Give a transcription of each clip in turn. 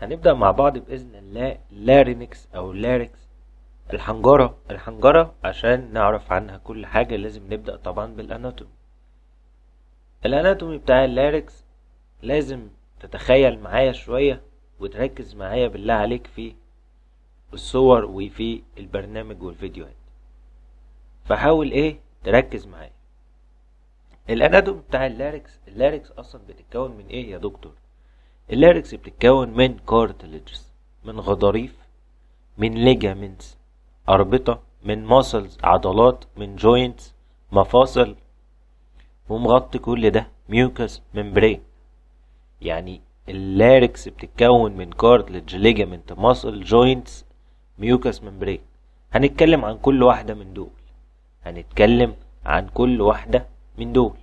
هنبدأ مع بعض بإذن الله لارينكس أو لاريكس الحنجرة الحنجرة عشان نعرف عنها كل حاجة لازم نبدأ طبعا بالأناتومي الأناتومي بتاع اللاريكس لازم تتخيل معايا شوية وتركز معايا بالله عليك في الصور وفي البرنامج والفيديوهات فحاول ايه تركز معايا الاناتومي بتاع اللاريكس اللاريكس اصلا بتتكون من ايه يا دكتور اللاريكس بتتكون من كارتليجز من غضاريف من ليجامنتس أربطة من ماسلز عضلات من جوينتس مفاصل ومغطي كل ده ميوكس ممبرين يعني اللاريكس بتتكون من كارتليج ليجامنت ماسل جوينتس ميوكس ممبرين هنتكلم عن كل واحدة من دول هنتكلم عن كل واحدة من دول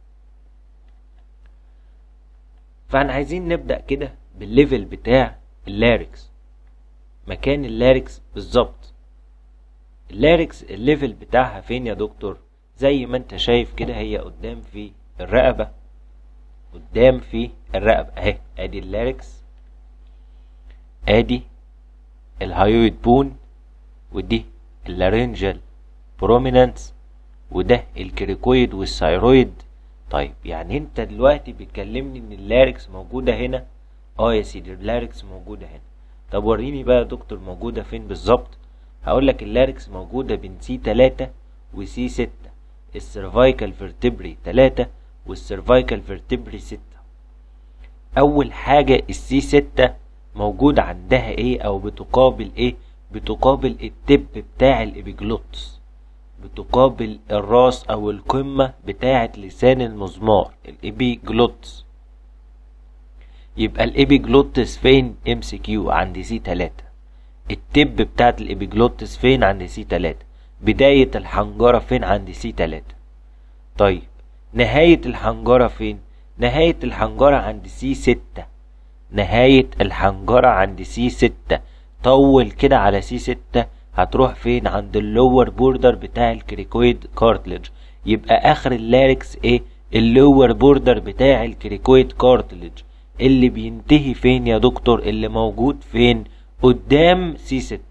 فاحنا عايزين نبدأ كده بالليفل بتاع اللاريكس مكان اللاريكس بالظبط اللاريكس الليفل بتاعها فين يا دكتور زي ما انت شايف كده هي قدام في الرقبة قدام في الرقبة اهي ادي اللاريكس ادي الهايويد بون ودي اللارنجال برومينانس وده الكريكويد والثايرويد طيب يعني انت دلوقتي بتكلمني ان اللاركس موجودة هنا اه يا سيدي اللاركس موجودة هنا طب وريني بقى يا دكتور موجودة فين بالظبط هقول لك اللاركس موجودة بين سي 3 وسي 6 السيرفايكال فيرتبري 3 والسيرفايكال فيرتبري 6 اول حاجة السي 6 موجود عندها ايه او بتقابل ايه بتقابل التب بتاع الابيجلوتس بتقابل الراس او القمة بتاعة لسان المزمار الابيجلوتس يبقى الابيجلوتس فين ام سي كيو عند سي 3 التب بتاعة الابيجلوتس فين عند سي 3 بداية الحنجرة فين عند سي 3 طيب نهاية الحنجرة فين نهاية الحنجرة عند سي 6 نهاية الحنجرة عند سي 6 طول كده على سي 6 هتروح فين عند اللور بوردر بتاع الكريكويد كارتلج يبقى اخر اللاركس ايه اللور بوردر بتاع الكريكويد كارتلج اللي بينتهي فين يا دكتور اللي موجود فين قدام سي 6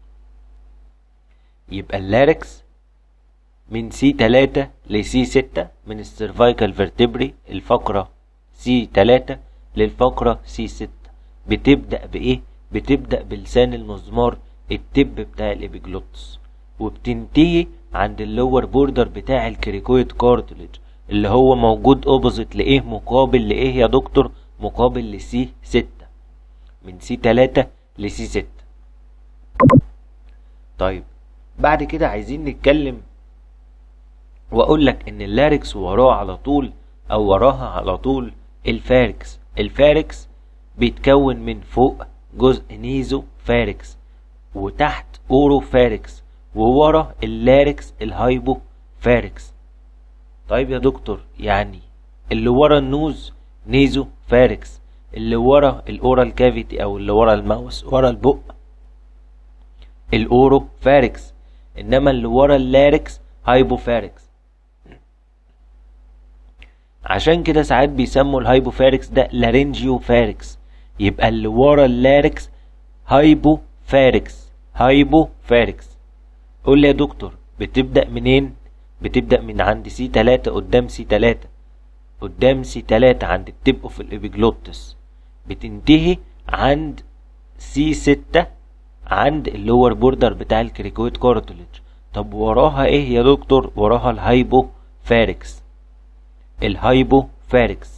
يبقى اللاركس من سي 3 لسي 6 من السيرفايكال فيرتبري الفقرة سي 3 للفقرة سي 6 بتبدأ بإيه؟ بتبدأ بلسان المزمار التب بتاع الإبيجلوتس وبتنتهي عند اللور بوردر بتاع الكريكويد كارتلج اللي هو موجود اوبوزيت لإيه مقابل لإيه يا دكتور؟ مقابل لسي 6 من سي 3 لسي 6 طيب بعد كده عايزين نتكلم واقول لك ان اللاركس وراه على طول او وراها على طول الفاركس الفاركس بيتكون من فوق جزء نيزو فاركس وتحت اورو فاركس وورا اللاركس الهايبو فاركس طيب يا دكتور يعني اللي ورا النوز نيزو فاركس اللي ورا الاورال كافيتي او اللي ورا الماوس ورا البق الاورو فاركس انما اللي ورا اللاركس هايبو فاركس عشان كده ساعات بيسموا الهايبوفاركس ده لارنجيو فاركس يبقى اللي ورا اللاركس هايبو فاركس هايبو فاركس قول لي يا دكتور بتبدأ منين بتبدأ من عند سي 3 قدام سي 3 قدام سي 3 عند التب في الابيجلوتس بتنتهي عند سي 6 عند اللور بوردر بتاع الكريكويد كارتلج طب وراها ايه يا دكتور وراها الهايبو فاركس الهايبو فاركس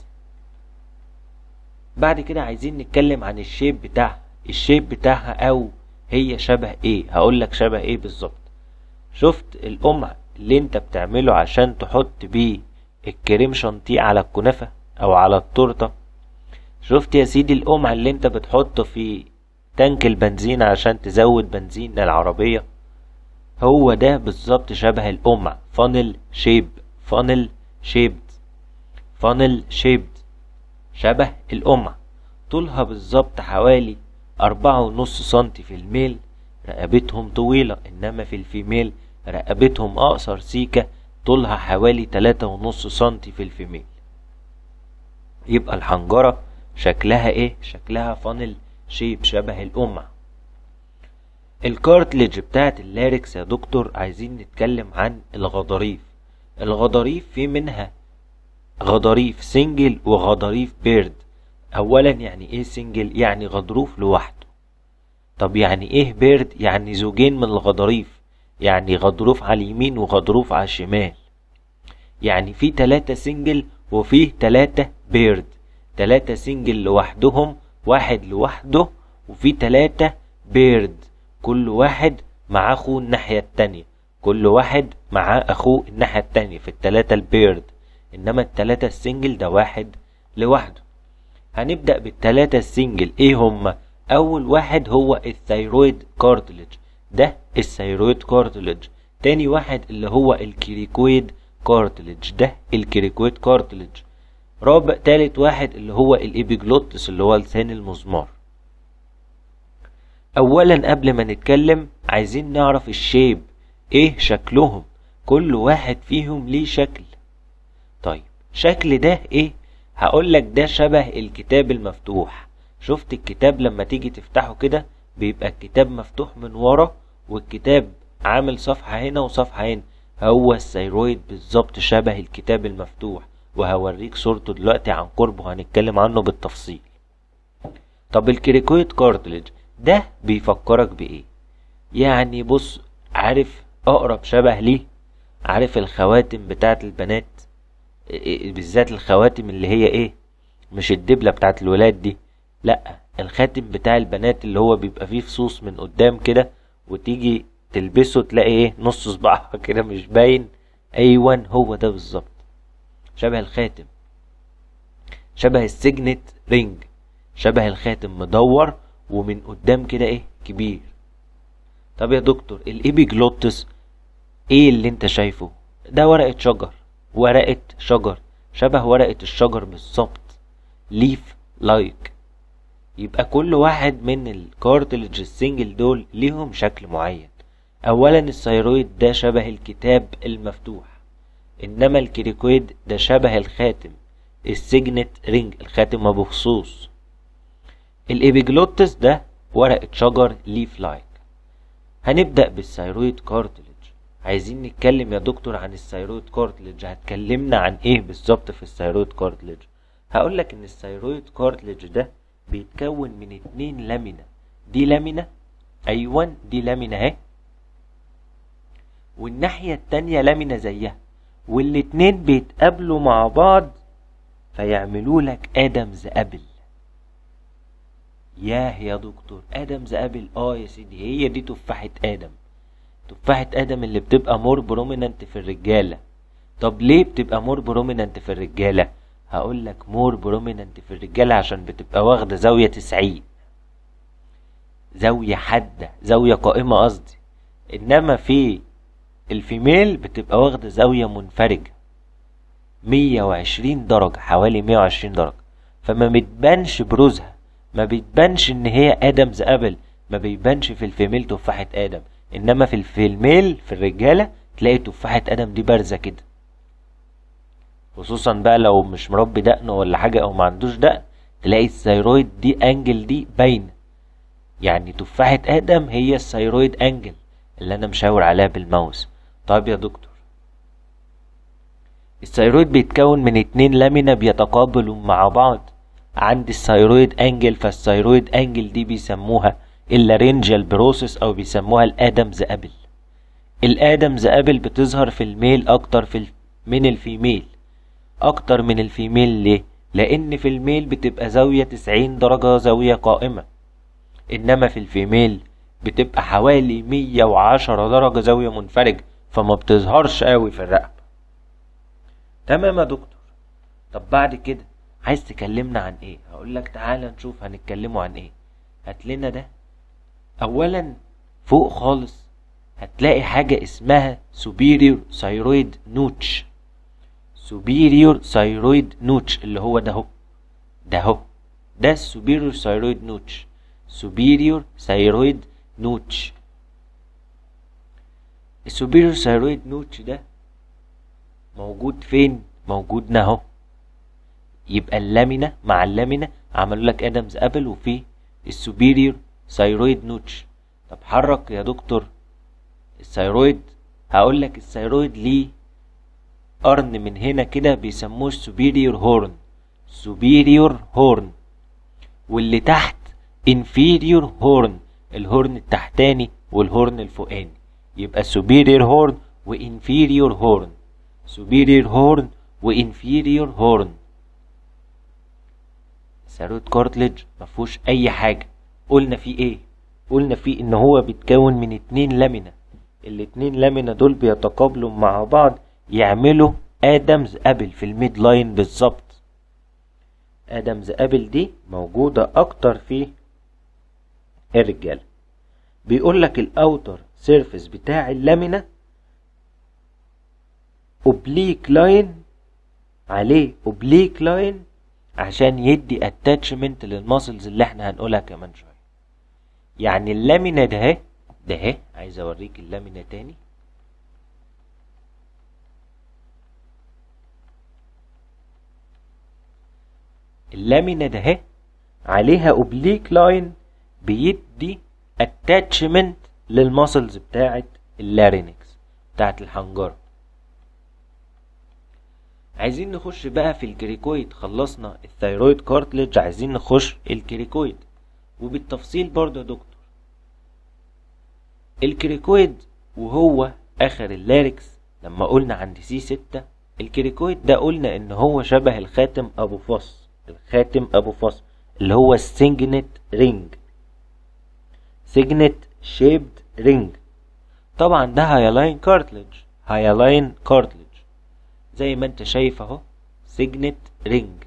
بعد كده عايزين نتكلم عن الشيب بتاعها الشيب بتاعها او هي شبه ايه هقول لك شبه ايه بالظبط شفت القمع اللي انت بتعمله عشان تحط بيه الكريم شانتيه على الكنافة او على التورتة شفت يا سيدي القمع اللي انت بتحطه في تانك البنزين عشان تزود بنزين العربية هو ده بالظبط شبه القمع فانل شيب فانل شيبد فانل شيبد شبه القمع طولها بالظبط حوالي أربعة ونص سنتي في الميل رقبتهم طويلة إنما في الفيميل رقبتهم أقصر سيكة طولها حوالي تلاتة ونص سنتي في الفيميل يبقى الحنجرة شكلها ايه شكلها فانل شيب شبه القمع الكارتليج بتاعت اللاركس يا دكتور عايزين نتكلم عن الغضاريف الغضاريف في منها غضاريف سنجل وغضاريف بيرد اولا يعني ايه سنجل يعني غضروف لوحده طب يعني ايه بيرد يعني زوجين من الغضاريف يعني غضروف على اليمين وغضروف على الشمال يعني في تلاتة سنجل وفي تلاتة بيرد تلاتة سنجل لوحدهم واحد لوحده وفي تلاتة بيرد كل واحد مع اخوه الناحية التانية كل واحد مع اخوه الناحية التانية في التلاتة البيرد انما التلاتة السنجل ده واحد لوحده هنبدأ بالتلاتة السنجل ايه هما اول واحد هو الثيرويد كارتلج ده الثيرويد كارتلج تاني واحد اللي هو الكريكويد كارتلج ده الكريكويد كارتلج رابع تالت واحد اللي هو الابيجلوتس اللي هو لسان المزمار اولا قبل ما نتكلم عايزين نعرف الشيب ايه شكلهم كل واحد فيهم ليه شكل طيب شكل ده ايه هقولك ده شبه الكتاب المفتوح شفت الكتاب لما تيجي تفتحه كده بيبقى الكتاب مفتوح من ورا والكتاب عامل صفحة هنا وصفحة هنا هو الثيرويد بالظبط شبه الكتاب المفتوح وهوريك صورته دلوقتي عن قرب وهنتكلم عنه بالتفصيل طب الكريكويد كارتلج ده بيفكرك بايه يعني بص عارف اقرب شبه ليه عارف الخواتم بتاعت البنات بالذات الخواتم اللي هي ايه مش الدبلة بتاعت الولاد دي لا الخاتم بتاع البنات اللي هو بيبقى فيه فصوص من قدام كده وتيجي تلبسه تلاقي ايه نص صباعها كده مش باين ايوان هو ده بالظبط شبه الخاتم شبه السجنت رينج شبه الخاتم مدور ومن قدام كده ايه كبير طب يا دكتور الابيجلوتس ايه اللي انت شايفه ده ورقة شجر ورقة شجر شبه ورقة الشجر بالظبط ليف لايك يبقى كل واحد من الكارتلج السنجل دول ليهم شكل معين اولا الثيرويد ده شبه الكتاب المفتوح انما الكريكويد ده شبه الخاتم السجنت رينج الخاتم ابو خصوص الابيجلوتس ده ورقة شجر ليف لايك هنبدأ بالثيرويد كارتلج عايزين نتكلم يا دكتور عن الثيرويد كارتلج هتكلمنا عن ايه بالظبط في الثيرويد كارتلج هقول لك ان الثيرويد كارتلج ده بيتكون من اتنين لامينا دي لامينا ايوان دي لامينا اهي والناحية التانية لامينا زيها والاتنين بيتقابلوا مع بعض فيعملوا لك ادمز ابل ياه يا دكتور ادمز ابل اه يا سيدي هي دي تفاحة ادم تفاحة ادم اللي بتبقى مور بروميننت في الرجالة طب ليه بتبقى مور بروميننت في الرجالة هقول لك مور بروميننت في الرجالة عشان بتبقى واخدة زاوية تسعين زاوية حادة زاوية قائمة قصدي انما في الفيميل بتبقى واخدة زاوية منفرجة مية وعشرين درجة حوالي مية وعشرين درجة فما بتبانش بروزها ما بتبانش ان هي ادمز ابل ما بيبانش في الفيميل تفاحة ادم انما في الفيميل في الرجالة تلاقي تفاحة ادم دي بارزة كده خصوصا بقى لو مش مربي دقن ولا حاجة او ما عندوش دقن تلاقي الثيرويد دي انجل دي باينة يعني تفاحة ادم هي الثيرويد انجل اللي انا مشاور عليها بالماوس طيب يا دكتور الثيرويد بيتكون من اتنين لامينا بيتقابلوا مع بعض عند الثيرويد انجل فالثيرويد انجل دي بيسموها اللارينجال بروسيس او بيسموها الادمز ابل الادمز ابل بتظهر في الميل اكتر في ال... من الفيميل اكتر من الفيميل ليه لان في الميل بتبقى زاوية تسعين درجة زاوية قائمة انما في الفيميل بتبقى حوالي مية وعشرة درجة زاوية منفرجة فما بتظهرش قوي في الرقبة تمام يا دكتور طب بعد كده عايز تكلمنا عن ايه هقول لك تعالى نشوف هنتكلموا عن ايه هات لنا ده اولا فوق خالص هتلاقي حاجة اسمها superior thyroid notch superior thyroid notch اللي هو ده هو ده هو ده superior thyroid notch superior thyroid notch السوبيريور ثيرويد نوتش ده موجود فين موجود اهو يبقى اللامينا مع اللامينا عملوا لك ادمز ابل وفي السوبيريور ثايرويد نوتش طب حرك يا دكتور الثايرويد هقول لك الثايرويد ليه قرن من هنا كده بيسموه superior هورن superior هورن واللي تحت inferior هورن الهورن التحتاني والهورن الفوقاني يبقى superior هورن وانفيريور هورن superior هورن وانفيريور هورن ثايرويد كارتلج مفهوش اي حاجه قلنا فيه ايه قلنا فيه ان هو بيتكون من اتنين لامينا الاتنين لامينا دول بيتقابلوا مع بعض يعملوا ادمز ابل في الميد لاين بالظبط ادمز ابل دي موجوده اكتر في الرجاله بيقول لك الاوتر سيرفيس بتاع اللامينا اوبليك لاين عليه اوبليك لاين عشان يدي اتاتشمنت للماسلز اللي احنا هنقولها كمان شويه يعني اللامينا ده اهي ده اهي عايز اوريك اللامينا تاني اللامينا ده اهي عليها اوبليك لاين بيدي اتاتشمنت للماسلز بتاعت اللارينكس بتاعت الحنجره عايزين نخش بقى في الكريكويد خلصنا الثيرويد كارتلج عايزين نخش الكريكويد وبالتفصيل برضه يا دكتور الكريكويد وهو اخر اللاركس لما قلنا عند سي ستة الكريكويد ده قلنا ان هو شبه الخاتم ابو فص الخاتم ابو فص اللي هو السيجنت رينج سيجنت شيبد رينج طبعا ده هايلاين كارتلج هايلاين كارتلج زي ما انت شايف اهو سيجنت رينج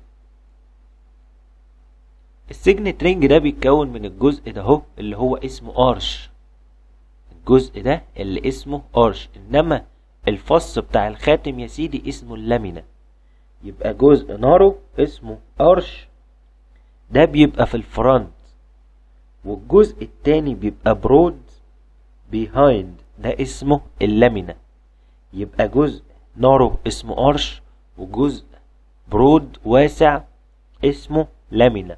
السيجنت رينج ده بيتكون من الجزء ده اهو اللي هو اسمه ارش الجزء ده اللي اسمه ارش انما الفص بتاع الخاتم يا سيدي اسمه اللامينا يبقى جزء نارو اسمه ارش ده بيبقى في الفرونت والجزء التاني بيبقى برود بيهايند ده اسمه اللامينا يبقى جزء نارو اسمه ارش وجزء برود واسع اسمه لامينا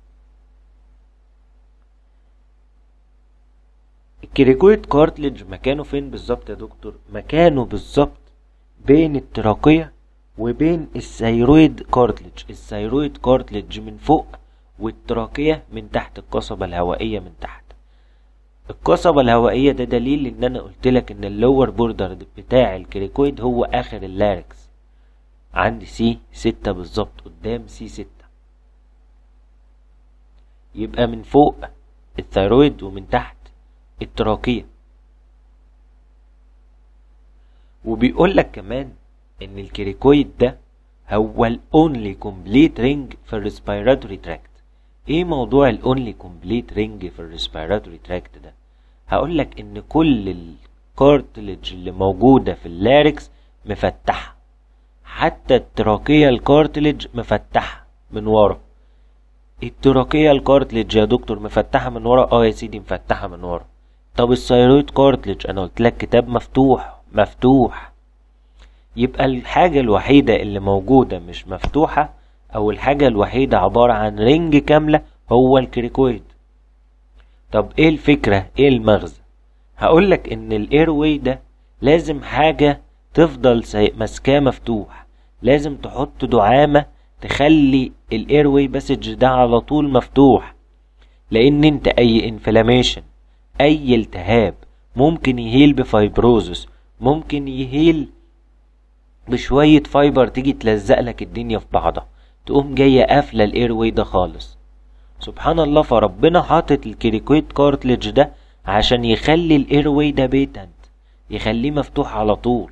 الكريكويد كارتلج مكانه فين بالظبط يا دكتور مكانه بالظبط بين التراقية وبين الثيرويد كارتلج الثيرويد كارتلج من فوق والتراقية من تحت القصبة الهوائية من تحت القصبة الهوائية ده دليل ان انا قلت لك ان اللور بوردر بتاع الكريكويد هو اخر اللاركس عندي سي ستة بالظبط قدام سي ستة يبقى من فوق الثيرويد ومن تحت التراكية وبيقول لك كمان ان الكريكويد ده هو الاونلي كومبليت رينج في الريسبيراتوري تراكت ايه موضوع الاونلي كومبليت رينج في الريسبيراتوري تراكت ده هقول لك ان كل الكارتلج اللي موجوده في اللاركس مفتحه حتى التراكية الكارتلج مفتحه من ورا التراكية الكارتلج يا دكتور مفتحه من ورا اه يا سيدي مفتحه من ورا طب الثيرويد كارتلج انا قلت لك كتاب مفتوح مفتوح يبقى الحاجة الوحيدة اللي موجودة مش مفتوحة او الحاجة الوحيدة عبارة عن رينج كاملة هو الكريكويد طب ايه الفكرة ايه المغزى هقول لك ان الاير واي ده لازم حاجة تفضل ماسكاه مفتوح لازم تحط دعامة تخلي الاير واي باسج ده على طول مفتوح لان انت اي انفلاميشن اي التهاب ممكن يهيل بفايبروزس ممكن يهيل بشوية فايبر تيجي تلزق لك الدنيا في بعضها تقوم جاية قافلة الاير واي ده خالص سبحان الله فربنا حاطط الكريكويد كارتلج ده عشان يخلي الاير واي ده بيتنت يخليه مفتوح على طول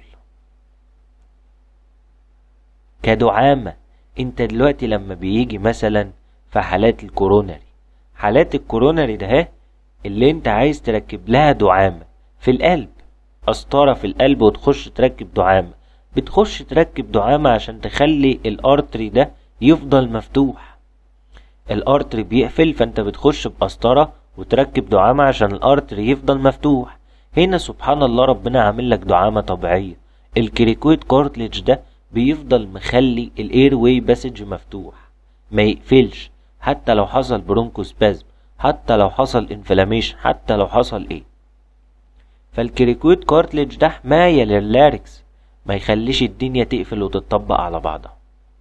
كدعامة انت دلوقتي لما بيجي مثلا في حالات الكورونري حالات الكورونري ده اللي انت عايز تركب لها دعامة في القلب قسطرة في القلب وتخش تركب دعامة بتخش تركب دعامة عشان تخلي الارتري ده يفضل مفتوح الارتري بيقفل فانت بتخش بقسطرة وتركب دعامة عشان الارتري يفضل مفتوح هنا سبحان الله ربنا عامل لك دعامة طبيعية الكريكويد كارتلج ده بيفضل مخلي الاير واي باسج مفتوح ما يقفلش حتى لو حصل برونكوسبازم حتى لو حصل انفلاميشن حتى لو حصل ايه فالكريكويد كارتليج ده حماية لللاركس ما يخليش الدنيا تقفل وتتطبق على بعضها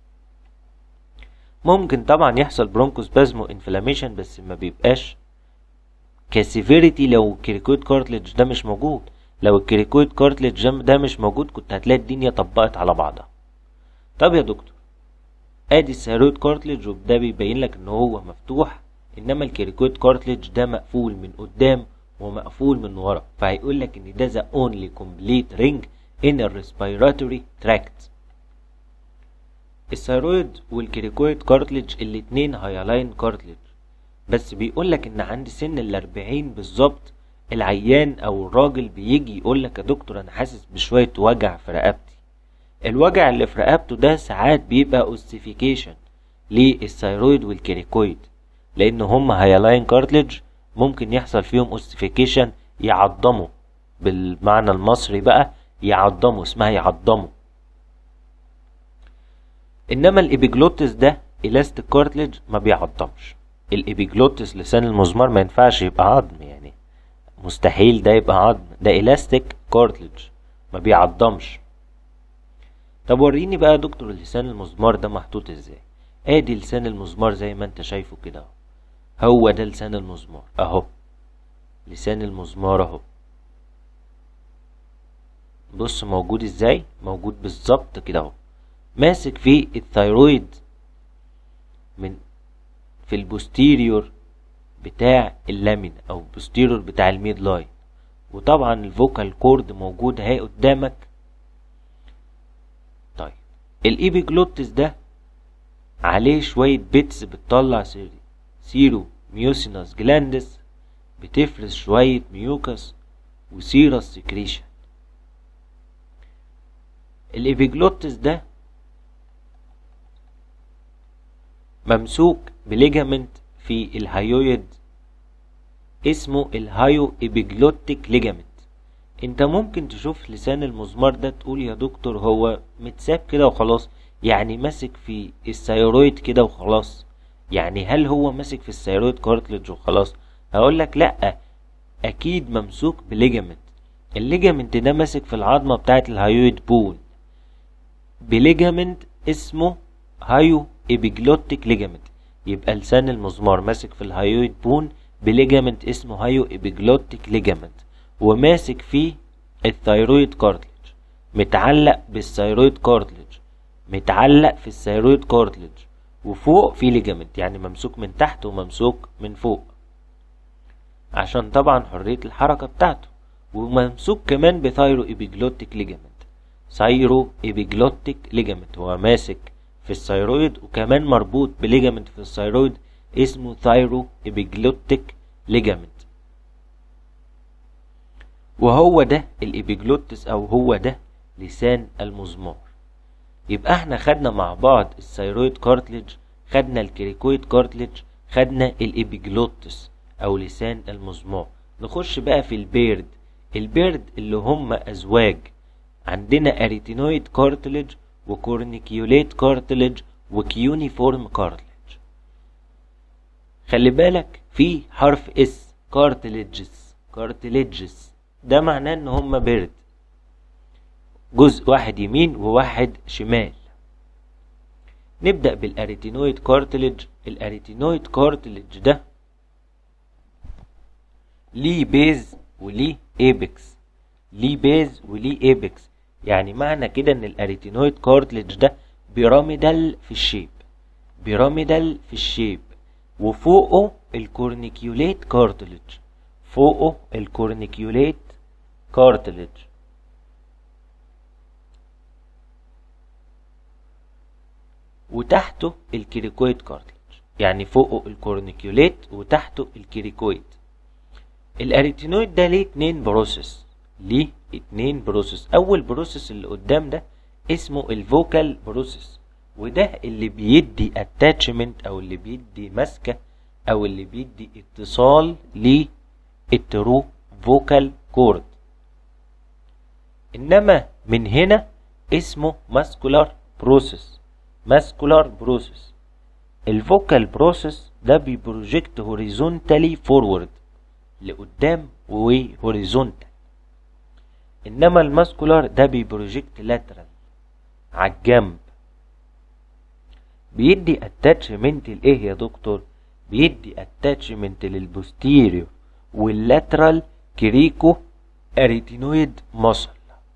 ممكن طبعا يحصل برونكوسبازم وانفلاميشن بس ما بيبقاش كسيفيريتي لو الكريكويد كارتليج ده مش موجود لو الكريكويد كارتليج ده مش موجود كنت هتلاقي الدنيا طبقت على بعضها طب يا دكتور ادي الثيرويد كارتليج وده بيبين لك ان هو مفتوح انما الكريكويد كارتليج ده مقفول من قدام ومقفول من ورا فهيقول لك ان ده ذا اونلي كومبليت رينج ان الريسبيراتوري تراكت الثيرويد والكريكويد كارتليج الاتنين هايلاين كارتليج بس بيقول لك ان عند سن الاربعين بالظبط العيان او الراجل بيجي يقول لك يا دكتور انا حاسس بشويه وجع في رقبتي الوجع اللي في رقبته ده ساعات بيبقى اوستيفيكيشن للثيرويد والكريكويد لان هم هايلاين كارتليج ممكن يحصل فيهم اوستيفيكيشن يعضموا بالمعنى المصري بقى يعضموا اسمها يعضموا انما الابيجلوتس ده الاستيك كارتليج ما بيعضمش الابيجلوتس لسان المزمار ما ينفعش يبقى عظم يعني مستحيل ده يبقى عظم ده الاستيك كارتليج ما بيعضمش طب وريني بقى يا دكتور لسان المزمار ده محطوط ازاي ادي لسان المزمار زي ما انت شايفه كده اهو هو ده لسان المزمار اهو لسان المزمار اهو بص موجود ازاي موجود بالظبط كده اهو ماسك فيه الثيرويد من في البوستيريور بتاع اللامين او البوستيريور بتاع الميد لاين وطبعا الفوكال كورد موجود اهي قدامك طيب الايبيجلوتس ده عليه شوية بيتس بتطلع سيري سيرو ميوسينوس جلاندس بتفرز شوية ميوكس وسيرس سكريشن الإبيجلوتس ده ممسوك بليجامنت في الهايويد اسمه الهايو إبيجلوتيك ليجامنت انت ممكن تشوف لسان المزمار ده تقول يا دكتور هو متساب كده وخلاص يعني ماسك في الثيرويد كده وخلاص يعني هل هو ماسك في الثيرويد كارتلج وخلاص هقول لك لا اكيد ممسوك بليجامنت الليجامنت ده ماسك في العظمه بتاعه الهايويد بون بليجامنت اسمه هايو ايبيجلوتيك ليجامنت يبقى لسان المزمار ماسك في الهايويد بون بليجامنت اسمه هايو ايبيجلوتيك ليجامنت وماسك فيه الثيرويد كارتلج متعلق بالثيرويد كارتلج متعلق في الثيرويد كارتلج وفوق في ليجامنت يعني ممسوك من تحت وممسوك من فوق عشان طبعا حرية الحركة بتاعته وممسوك كمان بثايرو ايبيجلوتيك ليجامنت ثايرو ايبيجلوتيك ليجامنت هو ماسك في الثيرويد وكمان مربوط بليجامنت في الثيرويد اسمه ثايرو ايبيجلوتيك ليجامنت وهو ده الإبيجلوتس أو هو ده لسان المزمار يبقى احنا خدنا مع بعض الثيرويد كارتلج خدنا الكريكويد كارتلج خدنا الإبيجلوتس أو لسان المزمار نخش بقى في البيرد البيرد اللي هم أزواج عندنا أريتينويد كارتلج وكورنيكيوليت كارتلج وكيونيفورم كارتلج خلي بالك في حرف اس كارتلجز كارتلجز ده معناه ان هما بيرد جزء واحد يمين وواحد شمال نبدأ بالاريتينويد كارتلج الاريتينويد كارتلج ده ليه بيز وليه ايبكس ليه بيز وليه ايبكس يعني معنى كده ان الاريتينويد كارتلج ده بيراميدال في الشيب بيراميدال في الشيب وفوقه الكورنيكيوليت كارتلج فوقه الكورنيكيوليت كارتلج وتحته الكيريكويد كارتلج يعني فوقه الكورنيكيوليت وتحته الكيريكويد الاريتينويد ده ليه اتنين بروسيس ليه اتنين بروسيس اول بروسيس اللي قدام ده اسمه الفوكال بروسيس وده اللي بيدي اتاتشمنت او اللي بيدي مسكه او اللي بيدي اتصال للترو فوكال كورد انما من هنا اسمه ماسكولار بروسيس ماسكولار بروسيس الفوكال بروسيس ده بيبروجكت هوريزونتالي فورورد لقدام وهوريزونتال انما الماسكولار ده بيبروجكت لاترال على الجنب بيدي اتاتشمنت لايه يا دكتور بيدي اتاتشمنت للبوستيريور واللاترال كريكو اريتينويد مصل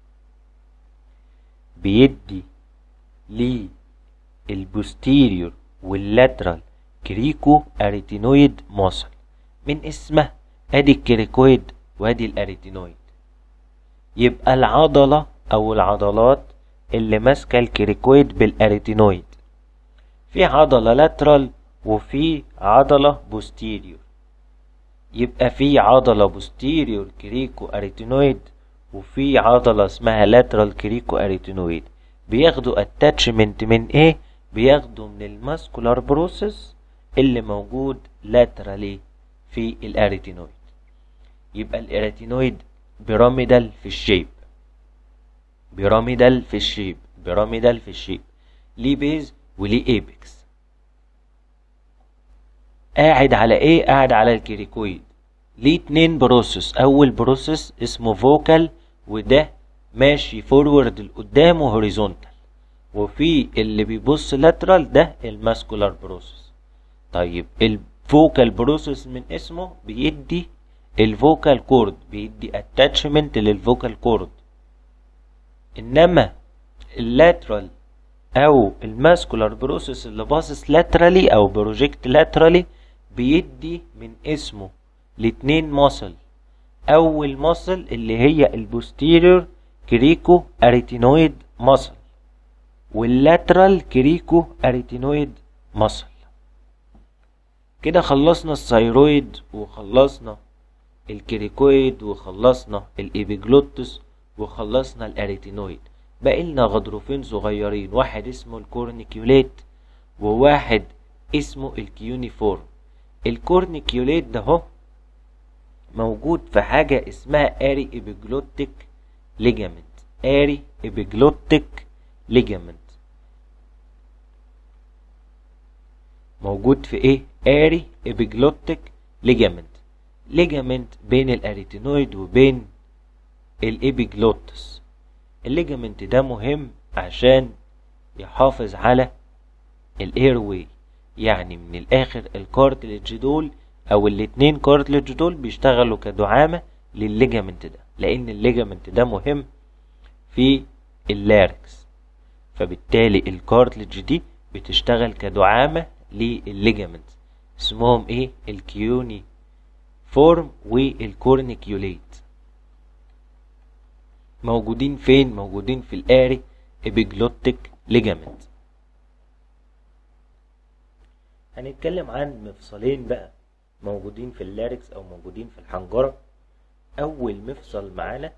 بيدي للبوستيريور واللاترال كريكو اريتينويد مصل من اسمه ادي الكريكويد وادي الاريتينويد يبقى العضلة او العضلات اللي ماسكة الكريكويد بالاريتينويد في عضلة لاترال وفي عضلة بوستيريور يبقى في عضلة بوستيريور كريكو اريتينويد وفي عضلة اسمها لاترال كريكو اريتينويد بياخدوا اتاتشمنت من ايه بياخدوا من الماسكولار بروسيس اللي موجود لاترالي في الاريتينويد يبقى الاريتينويد بيراميدال في الشيب بيراميدال في الشيب بيراميدال في الشيب ليه بيز وليه ايبكس قاعد على ايه قاعد على الكريكويد ليه اتنين بروسيس اول بروسيس اسمه فوكال وده ماشي فورورد لقدام وهوريزونتال وفي اللي بيبص لاترال ده الماسكولار بروسيس طيب الفوكال بروسيس من اسمه بيدي الفوكال كورد بيدي اتاتشمنت للفوكال كورد انما اللاترال او الماسكولار بروسيس اللي باصص لاترالي او بروجكت لاترالي بيدي من اسمه لاتنين ماسل اول ماسل اللي هي البوستيريور كريكو اريتينويد ماسل واللاترال كريكو اريتينويد ماسل كده خلصنا الثايرويد وخلصنا الكريكويد وخلصنا الإبيجلوتس وخلصنا الأريتينويد باقي لنا غضروفين صغيرين واحد اسمه الكورنيكيوليت وواحد اسمه الكيونيفورم الكورنيكيوليت ده هو موجود في حاجة اسمها اري إبيجلوتيك ليجامنت اري إبيجلوتيك ليجامنت موجود في ايه اري إبيجلوتيك ليجامنت ليجامنت بين الاريتينويد وبين الإبيجلوتس الليجامنت ده مهم عشان يحافظ على الايرواي يعني من الاخر الكارتلج دول او الاتنين كارتلج دول بيشتغلوا كدعامة للليجامنت ده لان الليجامنت ده مهم في اللاركس فبالتالي الكارتلج دي بتشتغل كدعامة للليجامنت اسمهم ايه الكيوني فورم والكورنيكيوليت موجودين فين موجودين في الاري ابيجلوتيك ليجامنت هنتكلم عن مفصلين بقى موجودين في اللاركس او موجودين في الحنجرة اول مفصل معانا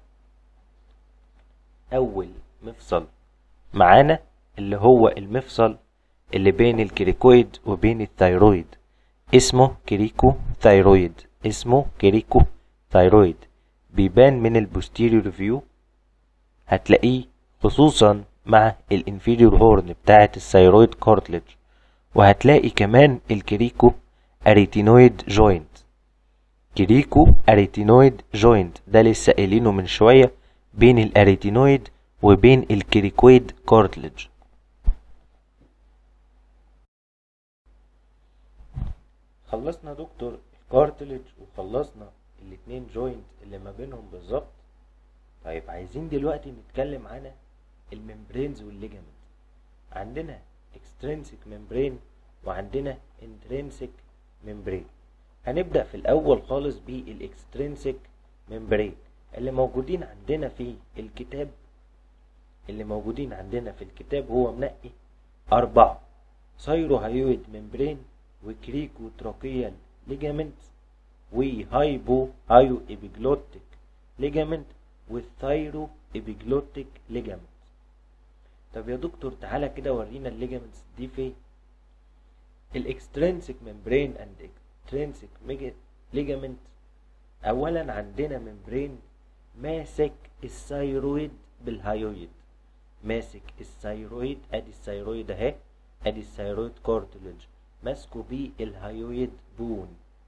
اول مفصل معانا اللي هو المفصل اللي بين الكريكويد وبين الثايرويد اسمه كريكو ثايرويد اسمه كريكو ثايرويد بيبان من البوستيريور فيو هتلاقيه خصوصا مع الانفيريور هورن بتاعة الثايرويد كارتلج وهتلاقي كمان الكريكو اريتينويد جوينت كريكو اريتينويد جوينت ده لسه قايلينه من شوية بين الاريتينويد وبين الكريكويد كارتلج خلصنا دكتور الكارتلج وخلصنا الاتنين جوينت اللي ما بينهم بالظبط طيب عايزين دلوقتي نتكلم عن الممبرينز والليجامنت عندنا extrinsic membrane وعندنا intrinsic membrane هنبدأ في الأول خالص بالاكسترينسيك membrane اللي موجودين عندنا في الكتاب اللي موجودين عندنا في الكتاب هو منقي أربعة سايروهايويد ممبرين وكريكو تراكيال ليجامنت وهايبو هايو إبيجلوتيك ليجامنت والثايرو إبيجلوتيك ليجامنت طب يا دكتور تعالى كده ورينا الليجامنتس دي فين الاكسترينسيك ممبرين اند اكسترينسيك ليجامنت اولا عندنا ممبرين ماسك الثايرويد بالهايويد ماسك الثايرويد ادي الثايرويد اهي ادي الثايرويد كورتلج ماسكه بيه الهيويد بون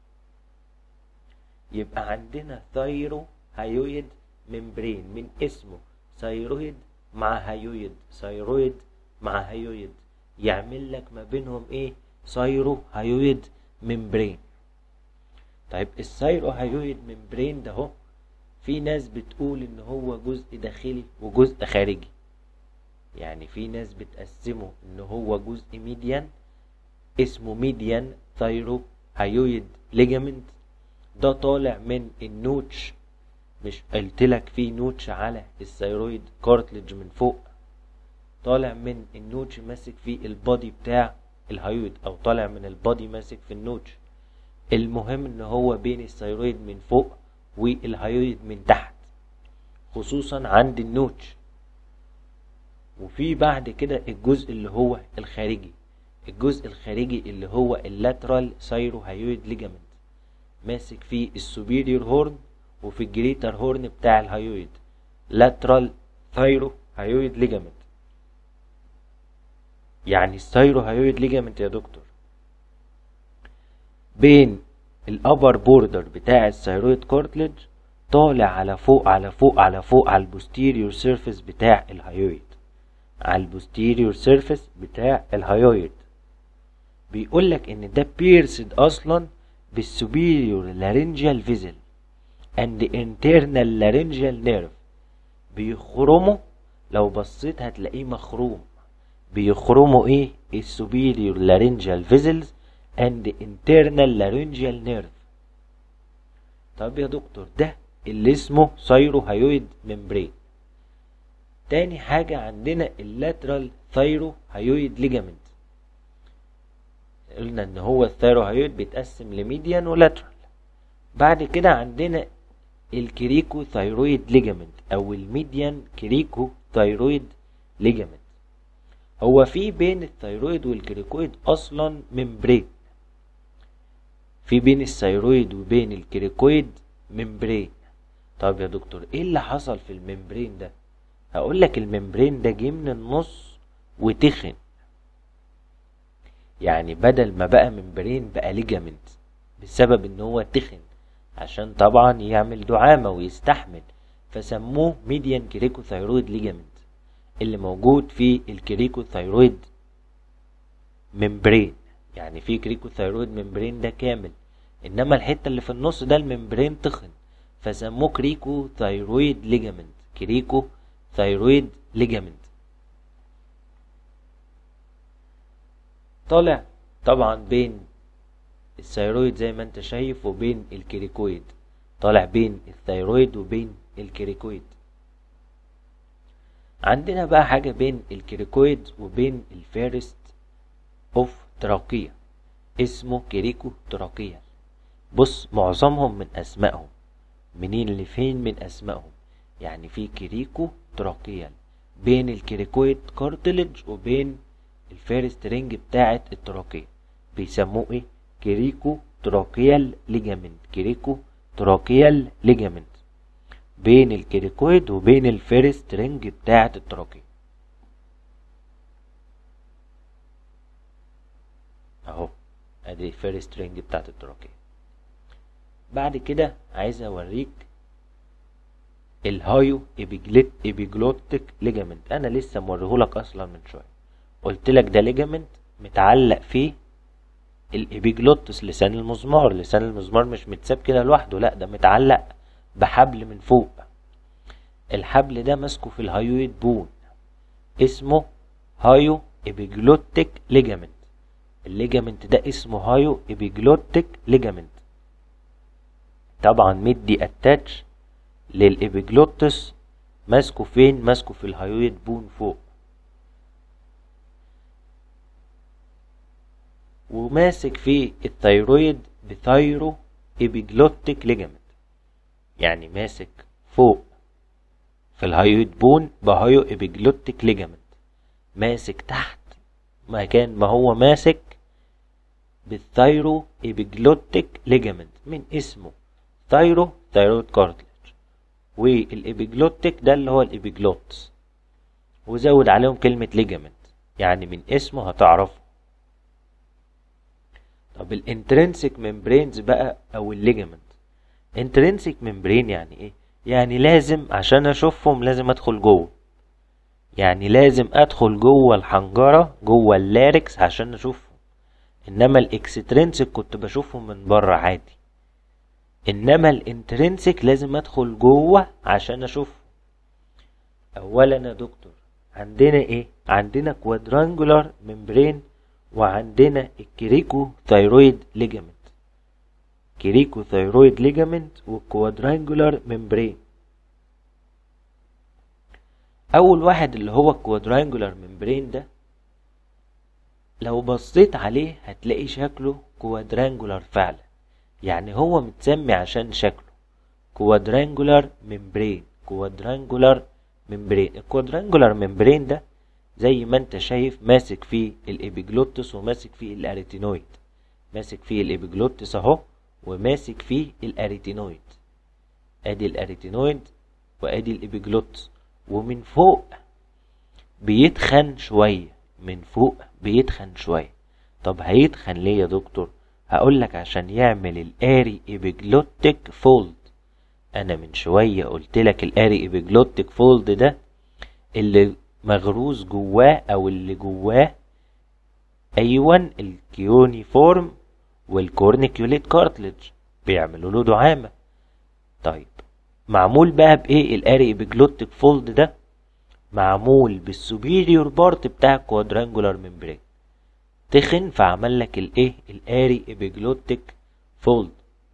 يبقى عندنا ثايرو هيويد ممبرين من اسمه ثايرويد مع هيويد ثايرويد مع هيويد يعمل لك ما بينهم ايه ثايرو هيويد ممبرين طيب الثايرو هيويد ممبرين ده اهو في ناس بتقول ان هو جزء داخلي وجزء خارجي يعني في ناس بتقسمه ان هو جزء ميديان اسمه ميديان ثايرو هيويد ليجامنت ده طالع من النوتش مش قلت لك في نوتش على الثيرويد كارتلج من فوق طالع من النوتش ماسك في البادي بتاع الهيويد او طالع من البادي ماسك في النوتش المهم ان هو بين الثيرويد من فوق والهيويد من تحت خصوصا عند النوتش وفي بعد كده الجزء اللي هو الخارجي الجزء الخارجي اللي هو اللاترال سايرو هيويد ليجامنت ماسك فيه السوبيريور هورن وفي الجريتر هورن بتاع الهيويد لاترال ثايرو هيويد ليجامنت يعني الثايرو هيويد ليجامنت يا دكتور بين الابر بوردر بتاع الثايرويد كورتلج طالع على فوق على فوق على فوق على البوستيريور سيرفيس بتاع الهيويد على البوستيريور سيرفيس بتاع الهيويد بيقول لك ان ده بيرسد اصلا بالسوبيريور لارنجال فيزل اند انترنال لارنجال نيرف بيخرمه لو بصيت هتلاقيه مخروم بيخرموا ايه السوبيريور لارنجال فيزلز اند انترنال لارنجال نيرف طب يا دكتور ده اللي اسمه سايرو هيويد ممبرين تاني حاجة عندنا اللاترال ثايرو هيويد ليجامنت قلنا ان هو الثايرو هيويد بيتقسم لميديان ولاترال بعد كده عندنا الكريكو ثايرويد ليجامنت او الميديان كريكو ثايرويد ليجامنت هو في بين الثايرويد والكريكويد اصلا ممبرين في بين الثايرويد وبين الكريكويد ممبرين طب يا دكتور ايه اللي حصل في الممبرين ده هقول لك الممبرين ده جه من النص وتخن يعني بدل ما بقى ممبرين بقى ليجامنت بسبب ان هو تخن عشان طبعا يعمل دعامة ويستحمل فسموه ميديان كريكو ثايرويد ليجامنت اللي موجود في الكريكو ثايرويد ممبرين يعني في كريكو ثايرويد ممبرين ده كامل انما الحته اللي في النص ده الممبرين تخن فسموه كريكو ثايرويد ليجامنت كريكو ثايرويد ليجامنت طالع طبعا بين الثايرويد زي ما انت شايف وبين الكريكويد طالع بين الثايرويد وبين الكريكويد عندنا بقى حاجة بين الكريكويد وبين الفيرست اوف تراقية اسمه كريكو تراقية بص معظمهم من اسمائهم منين لفين من اسمائهم يعني في كريكو تراقية بين الكريكويد كارتلج وبين الفيرست رينج بتاعة التراقية بيسموه ايه كريكو تراكيال ليجامنت كريكو تراكيال ليجامنت بين الكريكويد وبين الفيرست رينج بتاعة التراكية اهو ادي الفيرست رينج بتاعة التراكية بعد كده عايز اوريك الهايو ابيجليت ابيجلوتيك ليجامنت انا لسه موريهولك اصلا من شويه قلت لك ده ليجامنت متعلق فيه الابيجلوتس لسان المزمار لسان المزمار مش متساب كده لوحده لا ده متعلق بحبل من فوق الحبل ده ماسكه في الهايويد بون اسمه هايو ابيجلوتيك ليجامنت الليجامنت ده اسمه هايو ابيجلوتيك ليجامنت طبعا مدي اتاتش للابيجلوتس ماسكه فين ماسكه في الهايويد بون فوق وماسك في الثيرويد بثايرو ابيجلوتيك ليجامنت يعني ماسك فوق في الهايويد بون بهايو ابيجلوتيك ليجامنت ماسك تحت مكان ما هو ماسك بالثايرو ابيجلوتيك ليجامنت من اسمه ثايرو ثايرويد كارتلج والابيجلوتيك ده اللي هو الابيجلوتس وزود عليهم كلمة ليجامنت يعني من اسمه هتعرفه طب الانترنسك ممبرينز بقى او الليجمنت انترنسك ممبرين يعني ايه يعني لازم عشان اشوفهم لازم ادخل جوه يعني لازم ادخل جوه الحنجرة جوه اللاركس عشان اشوفهم انما الاكسترنسك كنت بشوفهم من بره عادي انما الانترنسك لازم ادخل جوه عشان اشوفهم اولا يا دكتور عندنا ايه عندنا كوادرانجولار ممبرين وعندنا الكريكو ثايرويد ليجامنت كريكو ثايرويد ليجامنت والكوادرانجولار ممبرين اول واحد اللي هو الكوادرانجولار ممبرين ده لو بصيت عليه هتلاقي شكله كوادرانجولار فعلا يعني هو متسمي عشان شكله كوادرانجولار ممبرين كوادرانجولار ممبرين الكوادرانجولار ممبرين ده زي ما انت شايف ماسك فيه الابيجلوتس وماسك فيه الاريتينويد ماسك فيه الابيجلوتس اهو وماسك فيه الاريتينويد ادي الاريتينويد وادي الابيجلوتس ومن فوق بيتخن شوية من فوق بيتخن شوية طب هيتخن ليه يا دكتور هقول لك عشان يعمل الاري ابيجلوتيك فولد انا من شوية قلت لك الاري ابيجلوتيك فولد ده اللي مغروز جواه او اللي جواه ايوان الكيوني فورم والكورنيكيوليت كارتلج بيعملوا له دعامة طيب معمول بقى بايه الاري ابيجلوتيك فولد ده معمول بالسوبيريور بارت بتاع الكوادرانجولار ممبرين تخن فعمل لك الايه الاري ابيجلوتيك فولد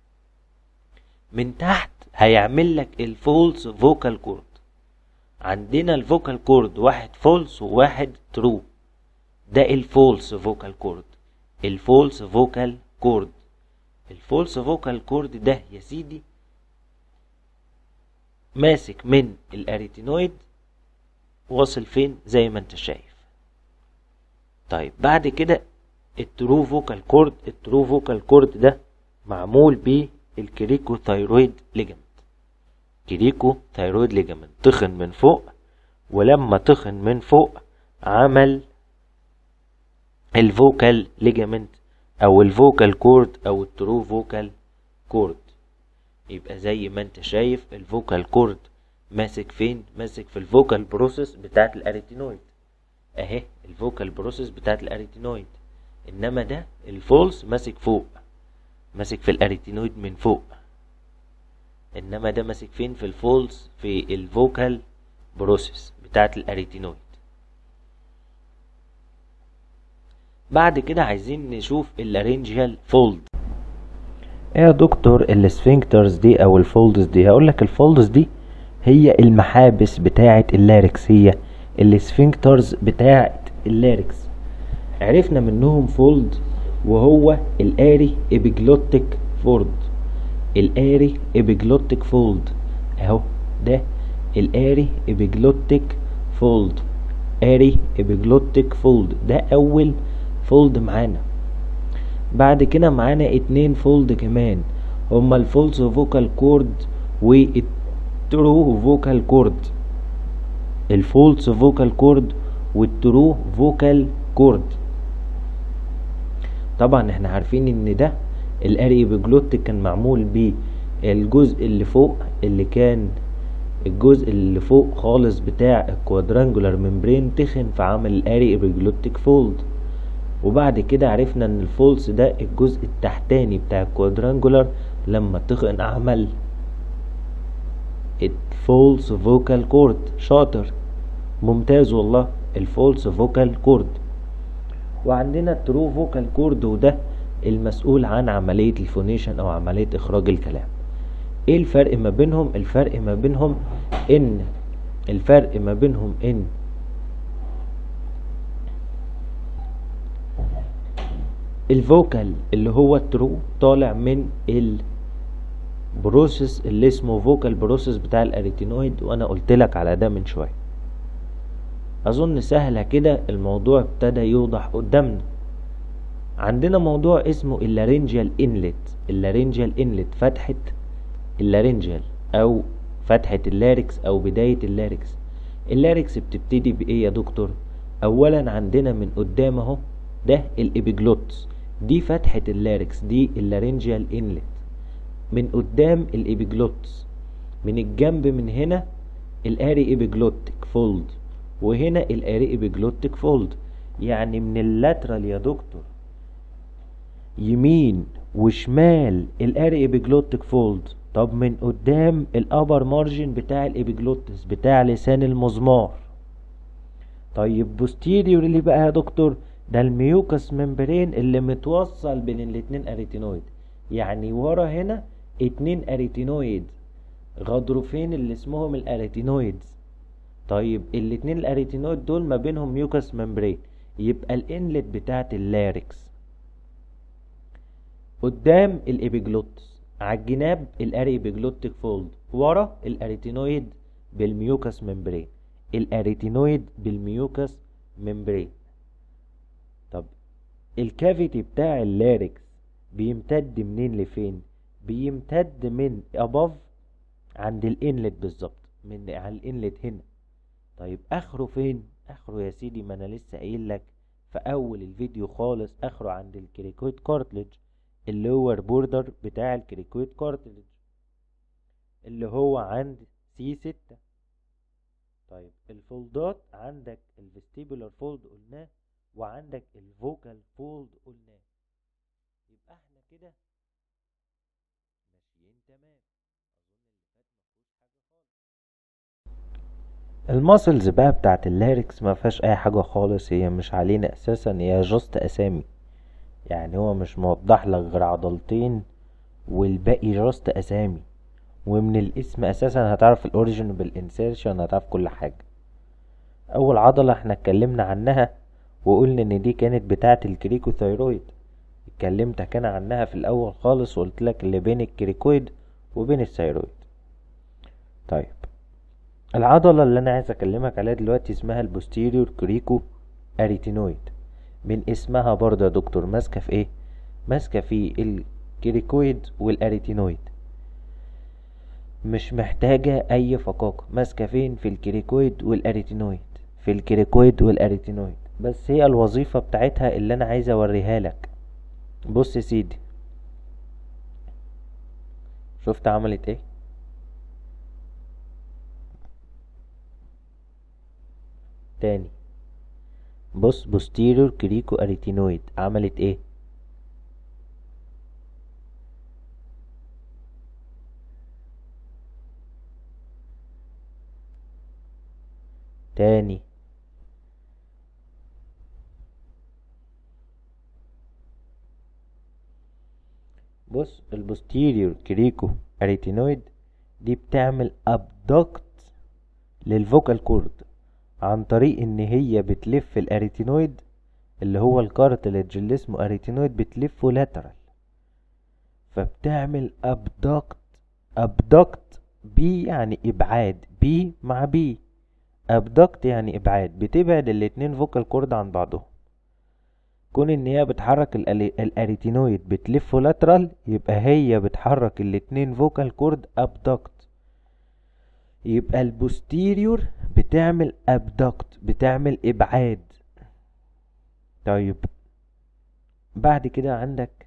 من تحت هيعمل لك الفولس فوكال كورد عندنا الفوكال كورد واحد فولس وواحد ترو ده الفولس فوكال كورد الفولس فوكال كورد الفولس فوكال كورد ده يا سيدي ماسك من الاريتينويد واصل فين زي ما انت شايف طيب بعد كده الترو فوكال كورد الترو فوكال كورد ده معمول بالكريكو ثايرويد ليجمنت كريكو ثايرويد ليجمنت تخن من فوق ولما تخن من فوق عمل الفوكال ليجمنت او الفوكال كورد او الترو فوكال كورد يبقى زي ما انت شايف الفوكال كورد ماسك فين ماسك في الفوكال بروسيس بتاعت الاريتينويد اهي الفوكال بروسيس بتاعت الاريتينويد انما ده الفولس ماسك فوق ماسك في الاريتينويد من فوق انما ده ماسك فين في الفولس في الفوكال بروسيس بتاعت الاريتينويد بعد كده عايزين نشوف اللارينجيال فولد ايه يا دكتور السفنكترز دي او الفولدز دي هقول لك الفولدز دي هي المحابس بتاعه اللاركس هي السفنكترز بتاعه اللاركس عرفنا منهم فولد وهو الاري ابيجلوتيك فولد الاري ابيجلوتيك فولد اهو ده الاري ابيجلوتيك فولد اري ابيجلوتيك فولد ده اول فولد معانا بعد كده معانا اتنين فولد كمان هما الفولس فوكال كورد والترو فوكال كورد الفولس فوكال كورد والترو فوكال كورد طبعا احنا عارفين ان ده الاري بجلوت كان معمول بالجزء اللي فوق اللي كان الجزء اللي فوق خالص بتاع الكوادرانجولار ممبرين تخن فعمل الاري ابيجلوتيك فولد وبعد كده عرفنا ان الفولس ده الجزء التحتاني بتاع الكوادرانجولار لما تخن عمل الفولس فوكال كورد شاطر ممتاز والله الفولس فوكال كورد وعندنا الترو فوكال كورد وده المسؤول عن عملية الفونيشن او عملية اخراج الكلام ايه الفرق ما بينهم الفرق ما بينهم ان الفرق ما بينهم ان الفوكال اللي هو الترو طالع من البروسيس اللي اسمه فوكال بروسيس بتاع الاريتينويد وانا قلت لك على ده من شويه اظن سهله كده الموضوع ابتدى يوضح قدامنا عندنا موضوع اسمه اللارنجيال انلت اللارنجيال انلت فتحه اللارنجيال او فتحه اللاركس او بدايه اللاركس اللاركس بتبتدي بايه يا دكتور اولا عندنا من قدام اهو ده الابيجلوتس دي فتحة اللاركس دي اللارنجيال انلت من قدام الابيجلوتس من الجنب من هنا الاري ايبيجلوتيك فولد وهنا الاري ايبيجلوتيك فولد يعني من اللاترال يا دكتور يمين وشمال الاري ايبيجلوتيك فولد طب من قدام الابر مارجن بتاع الابيجلوتس بتاع لسان المزمار طيب بوستيريورلي بقى يا دكتور ده الميوكس ممبرين اللي متوصل بين الاتنين اريتينويد يعني ورا هنا اتنين اريتينويد غضروفين اللي اسمهم الاريتينويدز طيب الاتنين الاريتينويد دول ما بينهم ميوكس ممبرين يبقى الانلت بتاعت اللاركس قدام الابيجلوتس على الجناب الاري ابيجلوتيك فولد ورا الاريتينويد بالميوكس ممبرين الاريتينويد بالميوكس ممبرين طب الكافيتي بتاع اللاركس بيمتد منين لفين بيمتد من above عند الانلت بالظبط من على الانلت هنا طيب اخره فين اخره يا سيدي ما انا لسه قايل لك في اول الفيديو خالص اخره عند الكريكويد كارتلج اللي هو البوردر بتاع الكريكويد كارتلج اللي هو عند سي ستة طيب الفولدات عندك الفيستيبولار فولد قلناه وعندك الفوكال فولد قلناه يبقى احنا كده ماشيين تمام الماسلز بقى بتاعت اللاركس ما فيهاش اي حاجه خالص هي مش علينا اساسا هي جاست اسامي يعني هو مش موضح لك غير عضلتين والباقي جاست اسامي ومن الاسم اساسا هتعرف الاوريجين بالانسيرشن هتعرف كل حاجه اول عضله احنا اتكلمنا عنها وقلنا ان دي كانت بتاعه الكريكوثايرويد اتكلمتك انا عنها في الاول خالص وقلت لك اللي بين الكريكويد وبين الثايرويد طيب العضلة اللي أنا عايز أكلمك عليها دلوقتي اسمها البوستيريور كريكو أريتينويد من اسمها برضه يا دكتور ماسكة في إيه؟ ماسكة في الكريكويد والأريتينويد مش محتاجة أي فقاقة ماسكة فين في الكريكويد والأريتينويد في الكريكويد والأريتينويد بس هي الوظيفة بتاعتها اللي أنا عايز أوريها لك بص يا سيدي شفت عملت ايه تاني بص بوستيريور كريكو اريتينويد عملت ايه تاني بص البوستيريور كريكو اريتينويد دي بتعمل ابدكت للفوكال كورد عن طريق ان هي بتلف الاريتينويد اللي هو الكارتلج اللي اسمه اريتينويد بتلفه لاترال فبتعمل ابدكت ابدكت بي يعني ابعاد بي مع بي ابدكت يعني ابعاد بتبعد الاتنين فوكال كورد عن بعضهم كون ان هي بتحرك الاريتينويد بتلفه لاترال يبقى هي بتحرك الاتنين فوكال كورد ابدكت يبقى البوستيريور بتعمل ابدكت بتعمل ابعاد طيب بعد كده عندك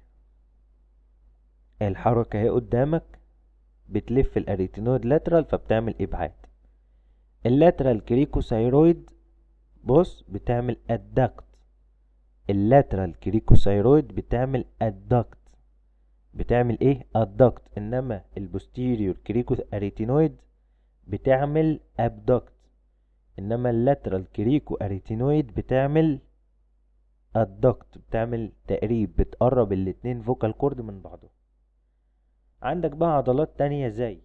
الحركة اهي قدامك بتلف الاريتينويد لاترال فبتعمل ابعاد اللاترال كريكوسايرويد بص بتعمل ادكت اللاترال كريكوسايرويد بتعمل ادكت بتعمل ايه ادكت انما البوستيريور كريكو اريتينويد بتعمل ابدكت انما اللاترال كريكو اريتينويد بتعمل ادكت بتعمل تقريب بتقرب الاتنين فوكال كورد من بعضهم عندك بقى عضلات تانية زي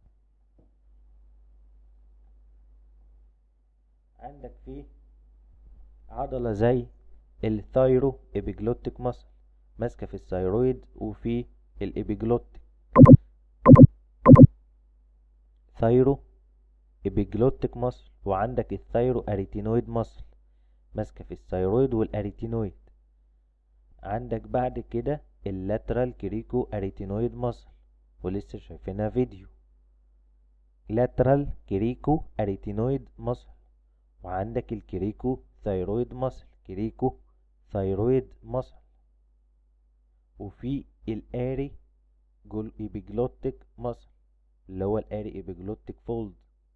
عندك في عضلة زي الثايرو ابيجلوتيك ماسل ماسكة في الثايرويد وفي الابيجلوتيك ثايرو ابيجلوتيك ماسل وعندك الثايرو اريتينويد ماسل ماسكة في الثايرويد والاريتينويد عندك بعد كده اللاترال كريكو اريتينويد ماسل ولسه شايفينها فيديو لاترال كريكو اريتينويد ماسل وعندك الكريكو ثايرويد ماسل كريكو ثايرويد ماسل وفي الاري جول ايبيجلوتيك ماسل اللي هو الاري ايبيجلوتيك فولد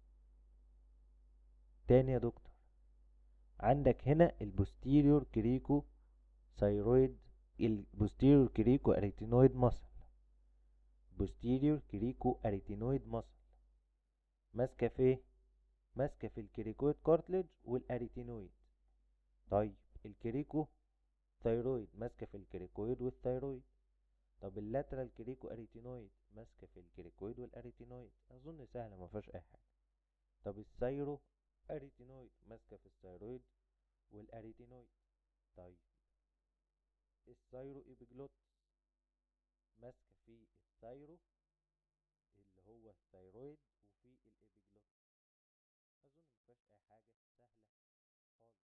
تاني يا دكتور عندك هنا البوستيريور كريكو ثايرويد البوستيريور كريكو اريتينويد ماسل بوستيريور كريكو اريتينويد ماسل ماسكه في ماسكه في الكريكويد كارتلج والاريتينويد طيب الكريكو ثايرويد ماسكه في الكريكويد والثايرويد طب اللاترال كريكو اريتينويد ماسكه في الكريكويد والاريتينويد اظن سهله ما فيهاش اي حاجه طب الثايرو اريتينويد ماسكه في الثايرويد والاريتينويد طيب الثايرو ايبيجلوت ماسكه في الثايرو اللي هو الثايرويد وفي الابيجلوت اظن مفيهاش اي حاجه سهله خالص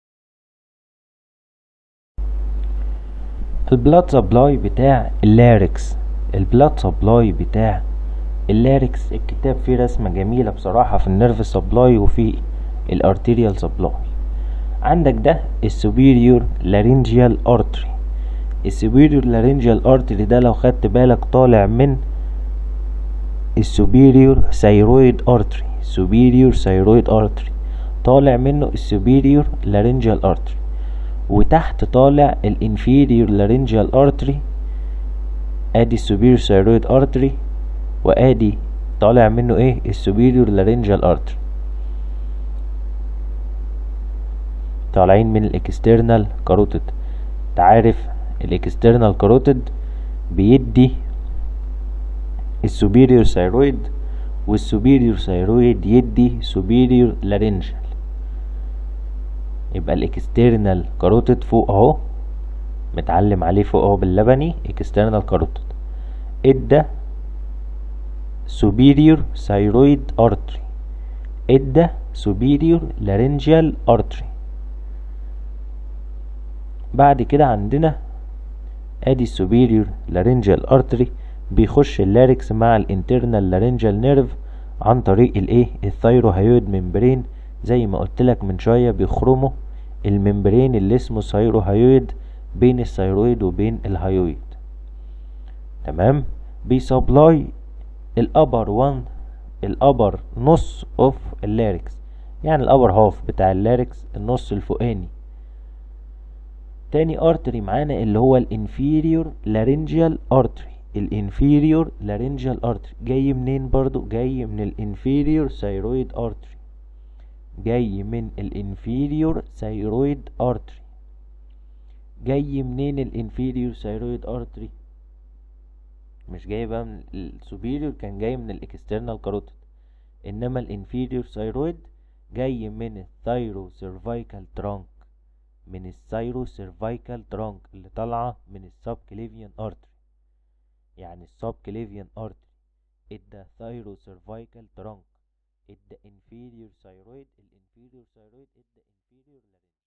البلاد سبلاي بتاع اللاركس البلاد سبلاي بتاع اللاركس الكتاب فيه رسمه جميله بصراحه في النيرف سبلاي وفي الارتيريال سبلاي عندك ده السوبيريور لارينجيال ارتري السوبيريور لارينجيال ارتري ده لو خدت بالك طالع من السوبيريور ثايرويد ارتري سوبيريور ثايرويد ارتري طالع منه السوبيريور لارينجيال ارتري وتحت طالع الانفيريور لارينجيال ارتري ادي السوبيريور ثايرويد ارتري وادي طالع منه ايه السوبيريور لارينجيال ارتري طالعين من الاكسترنال كاروتيد تعرف الاكسترنال كاروتيد بيدي السوبيريور ثايرويد والسوبيريور ثايرويد يدي سوبيريور لارينجال يبقى الاكسترنال كاروتيد فوق اهو متعلم عليه فوق اهو باللبني اكسترنال كاروتيد ادى سوبيريور ثايرويد ارتري ادى سوبيريور لارينجال ارتري بعد كده عندنا ادي السوبيريور لارينجال ارتري بيخش اللاركس مع الانترنال لارينجال نيرف عن طريق الايه الثايروهايود ممبرين زي ما قلت لك من شويه بيخرموا الممبرين اللي اسمه ثايروهايود بين الثايرويد وبين الهايويد تمام بيسبلاي الابر وان الابر نص اوف اللاركس يعني الابر هاف بتاع اللاركس النص الفوقاني تاني ارتري معانا اللي هو الانفيريور لارينجيال ارتري الانفيريور لارينجيال ارتري جاي منين برضو جاي من الانفيريور ثايرويد ارتري جاي من الانفيريور ثايرويد ارتري جاي منين الانفيريور ثايرويد ارتري مش جاي بقى من السوبيريور كان جاي من الاكسترنال كاروتيد انما الانفيريور ثايرويد جاي من الثايرو سيرفايكال ترانك من الثايرو سيرفايكال ترانك اللي طالعه من السب كليفيان ارتري يعني السب كليفيان ارتري ادى ثايرو سيرفايكال ترانك ادى انفيريور ثايرويد الانفيريور ثايرويد ادى انفيريور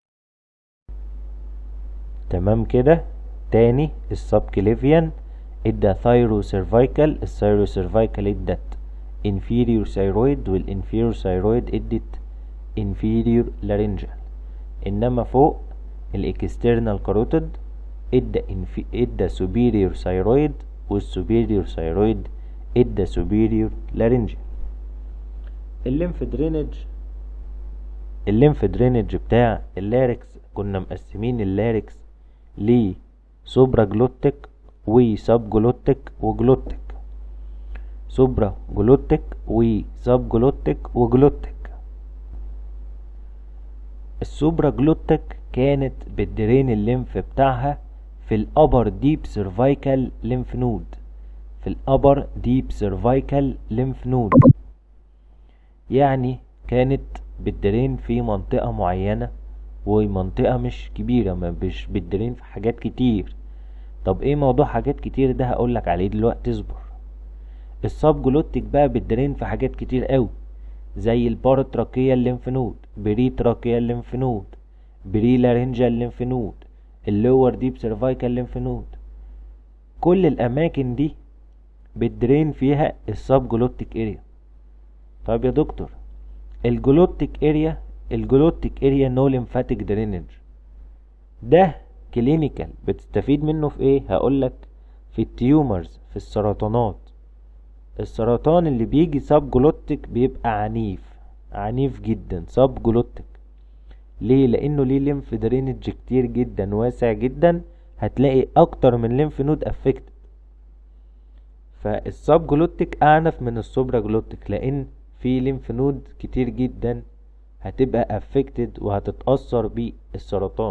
تمام كده تاني السب كليفيان ادى ثايرو سيرفايكال الثايرو سيرفايكال ادت انفيريور ثايرويد والانفيريور ثايرويد ادت انفيريور لارينجال انما فوق الاكسترنال كاروتيد ادى انفي ادى سوبيريور ثايرويد والسوبيريور ثايرويد ادى سوبيريور لارينجال الليمف درينج الليمف درينج بتاع اللاركس كنا مقسمين اللاركس ل سوبرا جلوتيك وسب جلوتيك وجلوتيك سوبرا جلوتيك وسب جلوتيك وجلوتيك السوبرا جلوتيك كانت بتدرين الليمف بتاعها في الابر ديب سيرفايكال ليمف نود في الابر ديب سيرفايكال ليمف نود يعني كانت بتدرين في منطقة معينة ومنطقة مش كبيرة ما مش بتدرين في حاجات كتير طب ايه موضوع حاجات كتير ده هقولك عليه دلوقتي اصبر السب جلوتيك بقى بتدرين في حاجات كتير قوي زي الباراتراكيال ليمف نود بري تراكيال ليمف نود بري لارنجال ليمف نود اللور ديب سيرفايكال ليمف نود كل الاماكن دي بتدرين فيها السب جلوتيك اريا طيب يا دكتور الجلوتيك اريا الجلوتيك اريا نو ليمفاتيك درينج ده كلينيكال بتستفيد منه في ايه هقولك في التيومرز في السرطانات السرطان اللي بيجي سب جلوتك بيبقى عنيف عنيف جدا سب جلوتك ليه لانه ليه ليمف درينج كتير جدا واسع جدا هتلاقي اكتر من ليمف نود افكتد فالسب جلوتك اعنف من السوبرا جلوتك لان في ليمف نود كتير جدا هتبقى افكتد وهتتأثر بالسرطان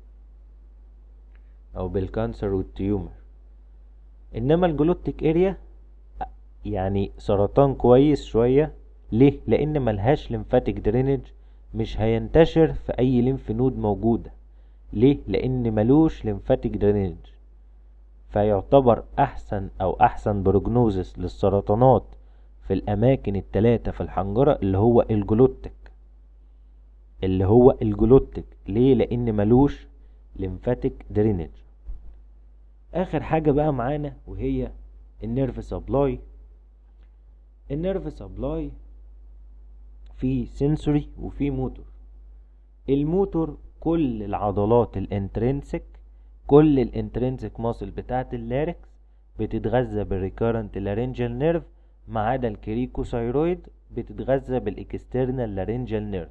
او بالكانسر والتيومر انما الجلوتك اريا يعني سرطان كويس شوية ليه لان ملهاش ليمفاتيك درينج مش هينتشر في اي ليمف نود موجودة ليه لان ملوش ليمفاتيك درينج فيعتبر احسن او احسن بروجنوزس للسرطانات في الاماكن التلاتة في الحنجرة اللي هو الجلوتك اللي هو الجلوتك ليه لان ملوش ليمفاتيك درينج اخر حاجة بقى معانا وهي النيرف سبلاي النيرف سبلاي في سنسوري وفي موتور الموتور كل العضلات الانترنسك كل الانترنسك ماسل بتاعت اللاركس بتتغذى بالريكارنت لارنجال نيرف ما عدا الكريكوثايرويد بتتغذى بالاكسترنال لارنجال نيرف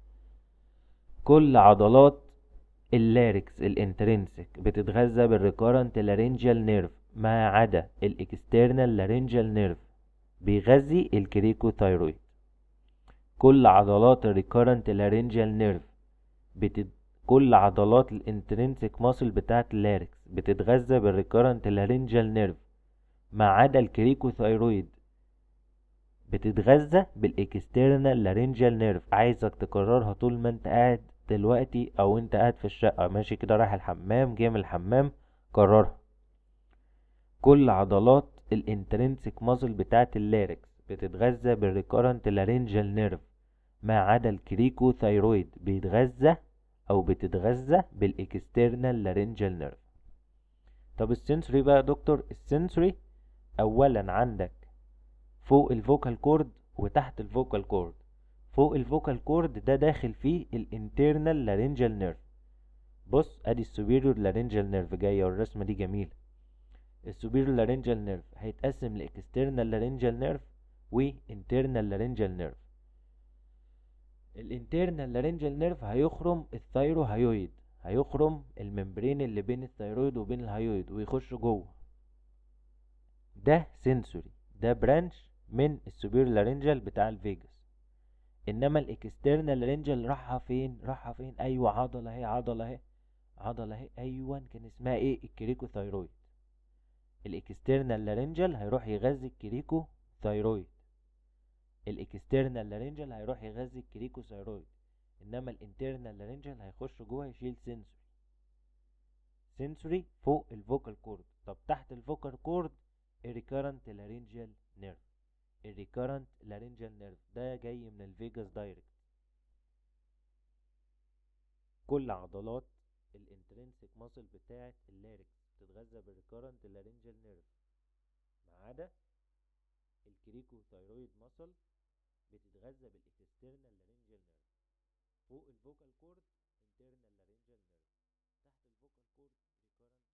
كل عضلات اللاركس الانترنسك بتتغذى بالريكارنت لارنجال نيرف ما عدا الاكسترنال لارنجال نيرف بيغذي الكريكوثايرويد كل عضلات الريكارنت لارنجال نيرف بتد... كل عضلات الانترنسك ماسل بتاعت اللاركس بتتغذى بالريكارنت لارنجال نيرف ما عدا الكريكوثايرويد بتتغذى بالاكسترنال لارنجال نيرف عايزك تكررها طول ما انت قاعد دلوقتي او انت قاعد في الشقة ماشي كده رايح الحمام جاي من الحمام كررها كل عضلات الانترنسك ماسل بتاعت اللاركس بتتغذى بالريكارنت لارنجال نيرف ما عدا الكريكوثايرويد بيتغذى او بتتغذى بالاكسترنال لارنجال نيرف طب السنسوري بقى يا دكتور السنسوري اولا عندك فوق الفوكال كورد وتحت الفوكال كورد فوق الفوكال كورد ده داخل فيه الانترنال لارنجال نيرف بص ادي السوبيريور لارنجال نيرف جايه والرسمه دي جميله السوبيريور لارنجال نيرف هيتقسم لاكسترنال لارنجال نيرف وانترنال لارنجال نيرف الانترنال لارنجال نيرف هيخرم الثايرو هايويد هيخرم الممبرين اللي بين الثايرويد وبين الهايويد ويخش جوه ده سنسوري ده برانش من السوبير لارنجال بتاع الفيجاس انما الاكسترنال لارنجال راحة فين راحة فين ايوه عضلة اهي عضلة اهي عضلة اهي ايوه كان اسمها ايه الكريكو ثايرويد الاكسترنال لارنجال هيروح يغذي الكريكو ثايرويد الاكسترنال لارنجال هيروح يغذي الكريكو ثايرويد انما الانترنال لارنجال هيخش جوه يشيل سنسوري سنسوري فوق الفوكال كورد طب تحت الفوكال كورد الريكارنت لارنجال نيرف الريكارنت لارنجال نيرف ده جاي من الفيجاس دايركت كل عضلات الانترنسك ماسل بتاعه اللاركس بتتغذى بالريكارنت لارنجال نيرف ما عدا الكريكو ثايرويد ماسل بتتغذى بالاكسترنال لارنجال نيرف فوق الفوكال كورد انترنال لارنجال نيرف تحت الفوكال كورد ريكارنت